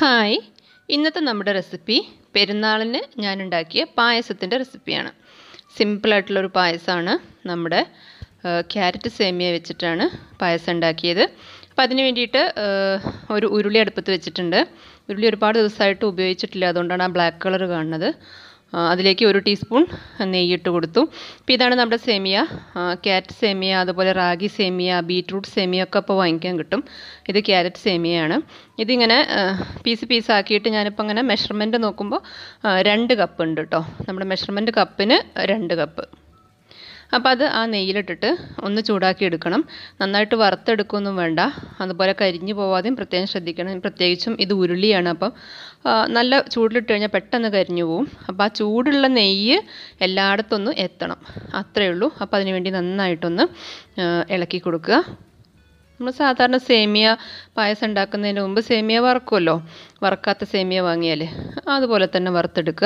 hi ഇന്നത്തെ നമ്മുടെ recipe പെരുന്നാളിന് ഞാൻ ഉണ്ടാക്കിയ പായസത്തിൻ്റെ റെസിപ്പിയാണ് സിമ്പിളായിട്ടുള്ളൊരു പായസമാണ് നമ്മുടെ ക്യാരറ്റ് സേമിയ വെച്ചിട്ടാണ് പായസം ഉണ്ടാക്കിയത് അപ്പോൾ അതിന് വേണ്ടിയിട്ട് ഒരു ഉരുളി അടുപ്പത്ത് വെച്ചിട്ടുണ്ട് ഉരുളി ഒരുപാട് ദിവസമായിട്ട് ഉപയോഗിച്ചിട്ടില്ല അതുകൊണ്ടാണ് ആ ബ്ലാക്ക് കളർ കാണുന്നത് അതിലേക്ക് ഒരു ടീസ്പൂൺ നെയ്യിട്ട് കൊടുത്തു അപ്പോൾ ഇതാണ് നമ്മുടെ സേമിയ ക്യാരറ്റ് സേമിയ അതുപോലെ റാഗി സേമിയ ബീട്രൂട്ട് സേമിയ ഒക്കെ ഇപ്പോൾ വാങ്ങിക്കാൻ കിട്ടും ഇത് ക്യാരറ്റ് സേമിയയാണ് ഇതിങ്ങനെ പീസ് പീസ് ആക്കിയിട്ട് ഞാനിപ്പോൾ അങ്ങനെ മെഷർമെൻറ്റ് നോക്കുമ്പോൾ രണ്ട് കപ്പ് ഉണ്ട് കേട്ടോ നമ്മുടെ മെഷർമെൻറ്റ് കപ്പിന് രണ്ട് കപ്പ് അപ്പോൾ അത് ആ നെയ്യിലിട്ടിട്ട് ഒന്ന് ചൂടാക്കി എടുക്കണം നന്നായിട്ട് വറുത്തെടുക്കുകയൊന്നും വേണ്ട അതുപോലെ കരിഞ്ഞു പോവാതെയും പ്രത്യേകം ശ്രദ്ധിക്കണം പ്രത്യേകിച്ചും ഇത് ഉരുളിയാണ് അപ്പം നല്ല ചൂടിലിട്ട് കഴിഞ്ഞാൽ പെട്ടെന്ന് കരിഞ്ഞു പോവും അപ്പോൾ ആ ചൂടുള്ള നെയ്യ് എല്ലായിടത്തൊന്നും എത്തണം അത്രയേ ഉള്ളൂ അപ്പോൾ അതിന് വേണ്ടി നന്നായിട്ടൊന്ന് ഇളക്കി കൊടുക്കുക നമ്മൾ സാധാരണ സേമിയ പായസം ഉണ്ടാക്കുന്നതിന് മുമ്പ് സേമിയ വറക്കുമല്ലോ വറക്കാത്ത സേമിയ വാങ്ങിയാൽ അതുപോലെ തന്നെ വറുത്തെടുക്കുക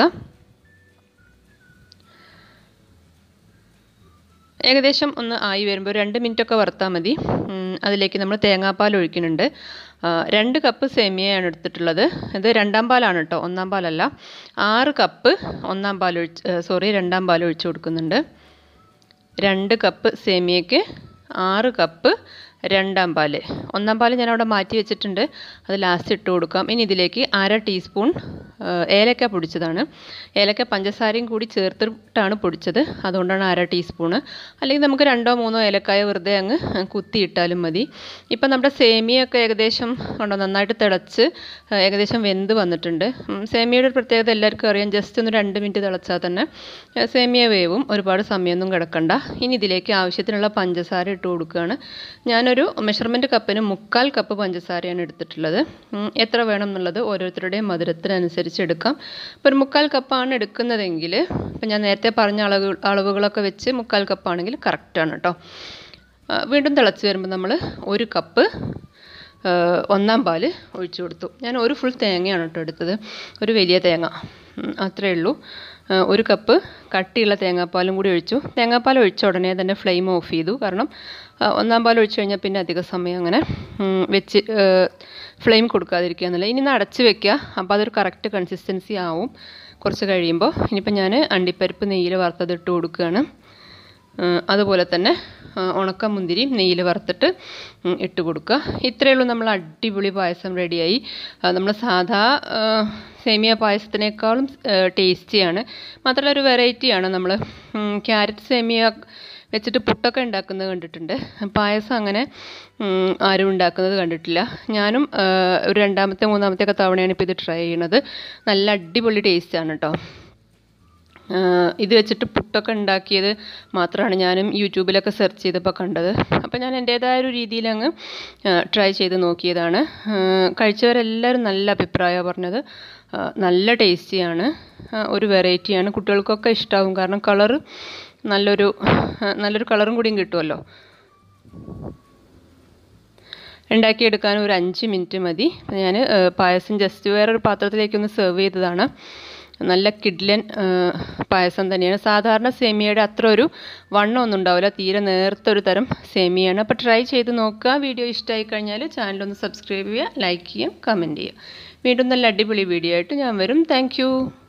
ഏകദേശം ഒന്ന് ആയി വരുമ്പോൾ രണ്ട് മിനിറ്റൊക്കെ വറുത്താൽ മതി അതിലേക്ക് നമ്മൾ തേങ്ങാപ്പാൽ ഒഴിക്കുന്നുണ്ട് രണ്ട് കപ്പ് സേമിയയാണ് എടുത്തിട്ടുള്ളത് ഇത് രണ്ടാം പാലാണ് കേട്ടോ ഒന്നാം പാലല്ല ആറ് കപ്പ് ഒന്നാം പാൽ ഒഴിച്ച് സോറി രണ്ടാം പാൽ ഒഴിച്ചു കൊടുക്കുന്നുണ്ട് രണ്ട് കപ്പ് സേമിയയ്ക്ക് ആറ് കപ്പ് രണ്ടാം പാല് ഒന്നാം പാല് ഞാൻ അവിടെ മാറ്റി വെച്ചിട്ടുണ്ട് അത് ലാസ്റ്റ് ഇട്ട് കൊടുക്കാം ഇനി ഇതിലേക്ക് അര ടീസ്പൂൺ ഏലക്ക പൊടിച്ചതാണ് ഏലക്ക പഞ്ചസാരയും കൂടി ചേർത്തിട്ടാണ് പൊടിച്ചത് അതുകൊണ്ടാണ് അര ടീസ്പൂണ് അല്ലെങ്കിൽ നമുക്ക് രണ്ടോ മൂന്നോ ഏലക്കായ വെറുതെ അങ്ങ് കുത്തിയിട്ടാലും മതി ഇപ്പം നമ്മുടെ സേമിയൊക്കെ ഏകദേശം ഉണ്ടോ നന്നായിട്ട് തിളച്ച് ഏകദേശം വെന്ത് വന്നിട്ടുണ്ട് സേമിയയുടെ ഒരു പ്രത്യേകത എല്ലാവർക്കും അറിയാം ജസ്റ്റ് ഒന്ന് രണ്ട് മിനിറ്റ് തിളച്ചാൽ തന്നെ സേമിയ വേവും ഒരുപാട് സമയമൊന്നും കിടക്കണ്ട ഇനി ഇതിലേക്ക് ആവശ്യത്തിനുള്ള പഞ്ചസാര ഇട്ട് കൊടുക്കുകയാണ് ഞാനൊരു മെഷർമെൻറ്റ് കപ്പിന് മുക്കാൽ കപ്പ് പഞ്ചസാരയാണ് എടുത്തിട്ടുള്ളത് എത്ര വേണം എന്നുള്ളത് ഓരോരുത്തരുടെയും മധുരത്തിനനുസരിച്ച് എടുക്കാം ഇപ്പോൾ ഒരു മുക്കാൽ കപ്പാണ് എടുക്കുന്നതെങ്കിൽ ഇപ്പം ഞാൻ നേരത്തെ പറഞ്ഞ അളവ് അളവുകളൊക്കെ വെച്ച് മുക്കാൽ കപ്പാണെങ്കിൽ കറക്റ്റാണ് കേട്ടോ വീണ്ടും തിളച്ച് വരുമ്പോൾ നമ്മൾ ഒരു കപ്പ് ഒന്നാം പാല് ഒഴിച്ചു കൊടുത്തു ഞാൻ ഒരു ഫുൾ തേങ്ങയാണ് കേട്ടോ എടുത്തത് ഒരു വലിയ തേങ്ങ അത്രയേ ഉള്ളൂ ഒരു കപ്പ് കട്ടിയുള്ള തേങ്ങാപ്പാലും കൂടി ഒഴിച്ചു തേങ്ങാപ്പാൽ ഒഴിച്ച ഉടനെ തന്നെ ഫ്ലെയിം ഓഫ് ചെയ്തു കാരണം ഒന്നാം പാൽ ഒഴിച്ചു കഴിഞ്ഞാൽ പിന്നെ അധിക സമയം അങ്ങനെ വെച്ച് ഫ്ലെയിം കൊടുക്കാതിരിക്കുക എന്നല്ല ഇനി ഒന്ന് അടച്ച് വെക്കുക അപ്പോൾ അതൊരു കറക്റ്റ് കൺസിസ്റ്റൻസി ആവും കുറച്ച് കഴിയുമ്പോൾ ഇനിയിപ്പോൾ ഞാൻ അണ്ടിപ്പരിപ്പ് നെയ്യിൽ വറുത്തതിട്ട് കൊടുക്കുകയാണ് അതുപോലെ തന്നെ ഉണക്ക മുന്തിരി നെയ്യിൽ വറുത്തിട്ട് ഇട്ട് കൊടുക്കുക ഇത്രയേ ഉള്ളൂ നമ്മൾ അടിപൊളി പായസം റെഡിയായി നമ്മൾ സാധാ സേമിയ പായസത്തിനേക്കാളും ടേസ്റ്റിയാണ് മാത്രമല്ല ഒരു വെറൈറ്റിയാണ് നമ്മൾ ക്യാരറ്റ് സേമിയ വെച്ചിട്ട് പുട്ടൊക്കെ ഉണ്ടാക്കുന്നത് കണ്ടിട്ടുണ്ട് പായസം അങ്ങനെ ആരും ഉണ്ടാക്കുന്നത് കണ്ടിട്ടില്ല ഞാനും ഒരു രണ്ടാമത്തെ മൂന്നാമത്തെ ഒക്കെ തവണയാണ് ഇപ്പോൾ ഇത് ട്രൈ ചെയ്യണത് നല്ല അടിപൊളി ടേസ്റ്റാണ് കേട്ടോ ഇത് വെച്ചിട്ട് പുട്ടൊക്കെ ഉണ്ടാക്കിയത് മാത്രമാണ് ഞാനും യൂട്യൂബിലൊക്കെ സെർച്ച് ചെയ്തപ്പോൾ കണ്ടത് അപ്പോൾ ഞാൻ എൻ്റേതായ ഒരു രീതിയിൽ അങ്ങ് ട്രൈ ചെയ്ത് നോക്കിയതാണ് കഴിച്ചവരെല്ലാവരും നല്ല അഭിപ്രായമാണ് പറഞ്ഞത് നല്ല ടേസ്റ്റിയാണ് ഒരു വെറൈറ്റിയാണ് കുട്ടികൾക്കൊക്കെ ഇഷ്ടമാവും കാരണം കളറ് നല്ലൊരു നല്ലൊരു കളറും കൂടിയും കിട്ടുമല്ലോ ഉണ്ടാക്കിയെടുക്കാൻ ഒരു അഞ്ച് മിനിറ്റ് മതി ഞാൻ പായസം ജസ്റ്റ് വേറൊരു പാത്രത്തിലേക്കൊന്ന് സെർവ് ചെയ്തതാണ് നല്ല കിഡ്ലൻ പായസം തന്നെയാണ് സാധാരണ സേമിയയുടെ അത്ര ഒരു വണ്ണം ഒന്നും ഉണ്ടാവില്ല തീരെ നേർത്തൊരു തരം സേമിയാണ് അപ്പോൾ ട്രൈ ചെയ്ത് നോക്കുക വീഡിയോ ഇഷ്ടമായി കഴിഞ്ഞാൽ ചാനലൊന്ന് സബ്സ്ക്രൈബ് ചെയ്യുക ലൈക്ക് ചെയ്യുക കമൻറ്റ് ചെയ്യുക വീണ്ടും നല്ല അടിപൊളി വീഡിയോ ആയിട്ട് ഞാൻ വരും താങ്ക്